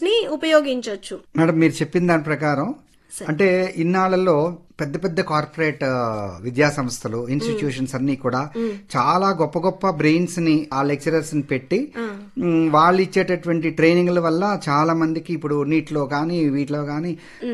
ని ఉపయోగించవచ్చు మేడం మీరు చెప్పిన దాని ప్రకారం అంటే ఇన్నాళ్లలో పెద్ద పెద్ద కార్పొరేట్ ఆ, విద్యా సంస్థలు ఇన్స్టిట్యూషన్స్ అన్ని కూడా చాలా గొప్ప గొప్ప బ్రెయిన్స్ ని ఆ లెక్చరర్స్ ని పెట్టి మ్, వాళ్ళు ఇచ్చేటటువంటి ట్రైనింగ్ల వల్ల చాలా మందికి ఇప్పుడు నీట్ లో కానీ వీటిలో కానీ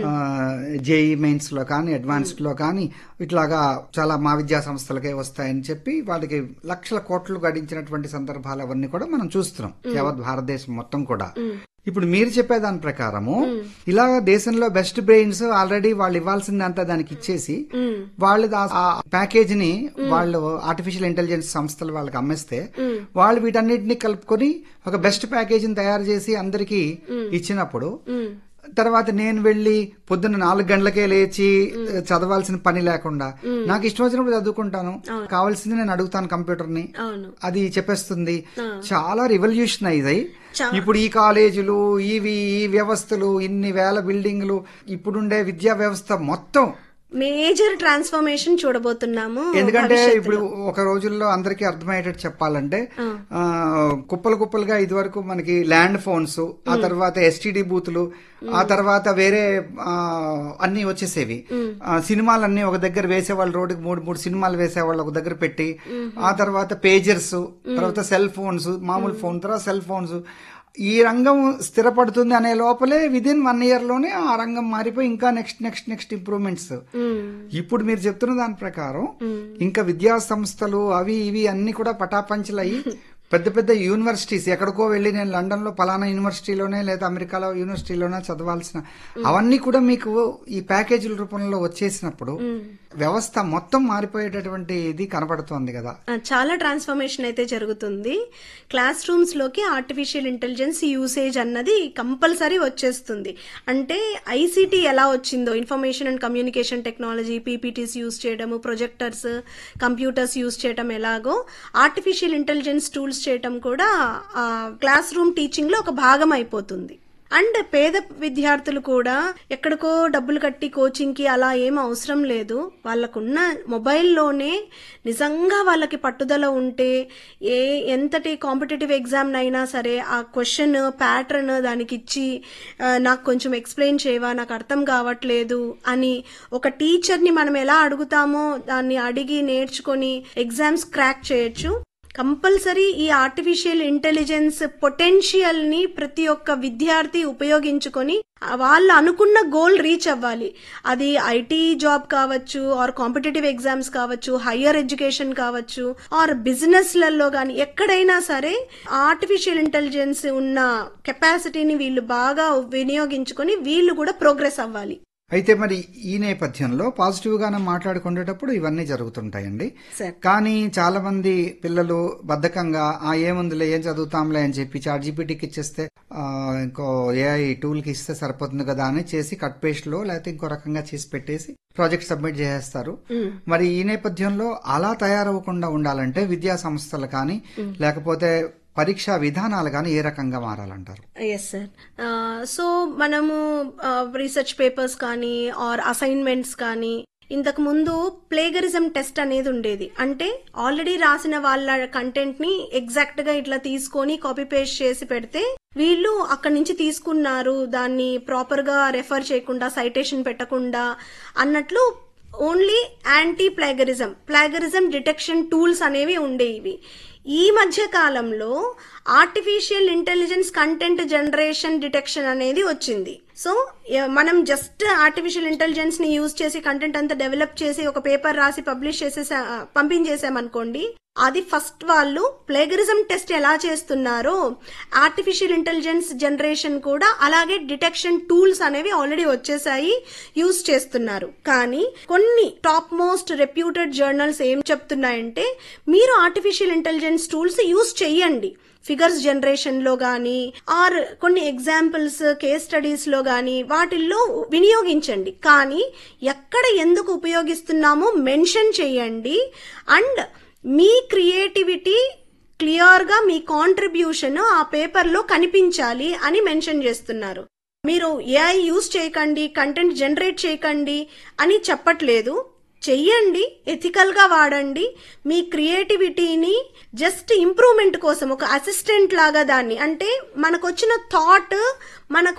జేఈ మెయిన్స్ లో కానీ అడ్వాన్స్డ్ లో కానీ ఇట్లాగా చాలా మా విద్యా సంస్థలకే వస్తాయని చెప్పి వాళ్ళకి లక్షల కోట్లు గడించినటువంటి సందర్భాలు అవన్నీ కూడా మనం చూస్తున్నాం యావత్ భారతదేశం మొత్తం కూడా ఇప్పుడు మీరు చెప్పే దాని ప్రకారము ఇలా దేశంలో బెస్ట్ బ్రెయిన్స్ ఆల్రెడీ వాళ్ళు ఇవ్వాల్సిందంతా దానికి ఇచ్చేసి వాళ్ళు దా- ఆ ప్యాకేజ్ ని వాళ్ళు ఆర్టిఫిషియల్ ఇంటెలిజెన్స్ సంస్థలు వాళ్ళకి అమ్మేస్తే వాళ్ళు వీటన్నిటిని కలుపుకొని ఒక బెస్ట్ ప్యాకేజీని తయారు చేసి అందరికి ఇచ్చినప్పుడు తర్వాత నేను వెళ్ళి పొద్దున్న నాలుగు గంటలకే లేచి చదవాల్సిన పని లేకుండా నాకు ఇష్టం వచ్చినప్పుడు చదువుకుంటాను కావాల్సింది నేను అడుగుతాను కంప్యూటర్ ని అవును అది చెప్పేస్తుంది చాలా రివల్యూషనైజ్ అయ్యి ఇప్పుడు ఈ కాలేజీలు ఇవి ఈ వ్యవస్థలు ఇన్ని వేల బిల్డింగ్లు ఇప్పుడుండే విద్యా వ్యవస్థ మొత్తం మేజర్ ట్రాన్స్ఫర్మేషన్ చూడబోతున్నాము ఎందుకంటే భవిష్యత్తులో. ఇప్పుడు ఒక రోజుల్లో అందరికీ అర్థమయ్యేటట్టు చెప్పాలంటే ఆ, కుప్పలు కుప్పలుగా ఇదివరకు మనకి ల్యాండ్ ఫోన్స్ ఆ తర్వాత ఎస్టిడి బూతులు ఆ తర్వాత వేరే ఆ, అన్ని వచ్చేసేవి ఆ, సినిమాలన్నీ ఒక దగ్గర వేసేవాళ్ళు రోడ్డుకి మూడు మూడు సినిమాలు వేసేవాళ్ళు ఒక దగ్గర పెట్టి ఆ తర్వాత పేజర్స్ తర్వాత సెల్ ఫోన్స్ మామూలు ఫోన్ తర్వాత సెల్ ఫోన్స్ ఈ రంగం స్థిరపడుతుంది అనే లోపలే విదిన్ వన్ ఇయర్ లోనే ఆ రంగం మారిపోయి ఇంకా నెక్స్ట్ నెక్స్ట్ నెక్స్ట్ ఇంప్రూవ్మెంట్స్ మ్మ్. ఇప్పుడు మీరు చెప్తున్న దాని ప్రకారం ఇంకా విద్యా సంస్థలు అవి ఇవి అన్ని కూడా పటాపంచలయ్యి పెద్ద పెద్ద యూనివర్సిటీస్ ఎక్కడికో వెళ్ళి నేను లండన్ లో పలానా యూనివర్సిటీలోనే లేదా అమెరికాలో యూనివర్సిటీలోనే చదవాల్సిన అవన్నీ కూడా మీకు ఈ ప్యాకేజీల రూపంలో వచ్చేసినప్పుడు వ్యవస్థ మొత్తం మారిపోయేటటువంటి ఇది కనబడుతోంది కదా ఆ, చాలా ట్రాన్స్ఫర్మేషన్ అయితే జరుగుతుంది క్లాస్ రూమ్స్ లోకి ఆర్టిఫిషియల్ ఇంటెలిజెన్స్ యూసేజ్ అన్నది కంపల్సరీ వచ్చేస్తుంది అంటే ఐసీటీ ఎలా వచ్చిందో information and communication technology PPTs use చేయడము ప్రొజెక్టర్స్ కంప్యూటర్స్ యూస్ చేయడం ఎలాగో ఆర్టిఫిషియల్ ఇంటెలిజెన్స్ టూల్స్ చేయటం కూడా క్లాస్ రూమ్ టీచింగ్ లో ఒక భాగం అయిపోతుంది అండ్ పేద విద్యార్థులు కూడా ఎక్కడికో డబ్బులు కట్టి కోచింగ్ కి అలా ఏం అవసరం లేదు వాళ్ళకున్న మొబైల్లోనే నిజంగా వాళ్ళకి పట్టుదల ఉంటే ఏ ఎంతటి కాంపిటేటివ్ ఎగ్జామ్ అయినా సరే ఆ క్వశ్చన్ ప్యాటర్న్ దానికి ఇచ్చి ఆ, నాకు కొంచెం ఎక్స్ప్లెయిన్ చేయవా నాకు అర్థం కావట్లేదు అని ఒక టీచర్ని మనం ఎలా అడుగుతామో దాన్ని అడిగి నేర్చుకొని ఎగ్జామ్స్ క్రాక్ చేయొచ్చు కంపల్సరీ ఈ ఆర్టిఫిషియల్ ఇంటెలిజెన్స్ పొటెన్షియల్ ని ప్రతి ఒక్క విద్యార్థి ఉపయోగించుకొని ఆ వాళ్ళు అనుకున్న గోల్ రీచ్ అవ్వాలి అది ఐటీ జాబ్ కావచ్చు ఆర్ కాంపిటేటివ్ ఎగ్జామ్స్ కావచ్చు హయ్యర్ ఎడ్యుకేషన్ కావచ్చు ఆర్ బిజినెస్ లలో కానీ ఎక్కడైనా సరే ఆర్టిఫిషియల్ ఇంటెలిజెన్స్ ఉన్న కెపాసిటీని వీళ్ళు బాగా వినియోగించుకొని వీళ్ళు కూడా ప్రోగ్రెస్ అవ్వాలి అయితే మరి ఈ నేపథ్యంలో పాజిటివ్ గానే మాట్లాడుకునేటప్పుడు ఇవన్నీ జరుగుతుంటాయండి సార్ కానీ చాలా మంది పిల్లలు బద్ధకంగా ఆ ఏముందిలే ఏం చదువుతాంలే అని చెప్పి చాట్ జీపీటీకి ఇచ్చేస్తే ఆ, ఇంకో ఏఐ టూల్ కి ఇస్తే సరిపోతుంది కదా అని చేసి కట్ పేస్ట్ లో లేకపోతే ఇంకో రకంగా చేసి పెట్టేసి ప్రాజెక్ట్ సబ్మిట్ చేసేస్తారు మరి ఈ నేపథ్యంలో అలా తయారవ్వకుండా ఉండాలంటే విద్యా సంస్థలు కానీ లేకపోతే పరీక్షా విధానాలు కానీ ఏ రకంగా మారాలంటారు ఎస్ సార్ సో మనము రీసెర్చ్ పేపర్స్ కానీ ఆర్ అసైన్మెంట్స్ కానీ ఇంతకు ముందు ప్లేగరిజం టెస్ట్ అనేది ఉండేది అంటే ఆల్రెడీ రాసిన వాళ్ళ కంటెంట్ ని ఎగ్జాక్ట్ గా ఇట్లా తీసుకొని కాపీ పేస్ట్ చేసి పెడితే వీళ్ళు అక్కడి నుంచి తీసుకున్నారు దాన్ని ప్రాపర్ గా రెఫర్ చేయకుండా సైటేషన్ పెట్టకుండా అన్నట్లు only anti plagiarism plagiarism detection tools అనేవి ఉండేవి ఈ మధ్య కాలంలో artificial intelligence content generation detection అనేది వచ్చింది సో ఎ- మనం జస్ట్ ఆర్టిఫిషియల్ ఇంటెలిజెన్స్ ని యూజ్ చేసి కంటెంట్ అంతా డెవలప్ చేసి ఒక పేపర్ రాసి పబ్లిష్ చేసేసా పంపించేసామనుకోండి అది ఫస్ట్ వాళ్ళు ప్లేగరిజం టెస్ట్ ఎలా చేస్తున్నారో ఆర్టిఫిషియల్ ఇంటెలిజెన్స్ జనరేషన్ కూడా అలాగే డిటెక్షన్ టూల్స్ అనేవి ఆల్రెడీ వచ్చేసాయి యూజ్ చేస్తున్నారు కానీ కొన్ని టాప్ మోస్ట్ రెప్యూటెడ్ జర్నల్స్ ఏం చెప్తున్నాయంటే మీరు ఆర్టిఫిషియల్ ఇంటెలిజెన్స్ టూల్స్ యూజ్ చెయ్యండి ఫిగర్స్ జనరేషన్ లో గానీ ఆర్ కొన్ని ఎగ్జాంపుల్స్ కేస్ స్టడీస్ లో గానీ వాటిల్లో వినియోగించండి కానీ ఎక్కడ ఎందుకు ఉపయోగిస్తున్నామో మెన్షన్ చేయండి అండ్ మీ క్రియేటివిటీ క్లియర్ గా మీ కాంట్రిబ్యూషన్ ఆ పేపర్ లో కనిపించాలి అని మెన్షన్ చేస్తున్నారు మీరు ఏఐ యూస్ చేయకండి కంటెంట్ జనరేట్ చేయకండి అని చెప్పట్లేదు చెయ్యండి ఎథికల్ గా వాడండి మీ క్రియేటివిటీని జస్ట్ ఇంప్రూవ్మెంట్ కోసం ఒక అసిస్టెంట్ లాగా దాన్ని అంటే మనకు వచ్చిన థాట్ మనకు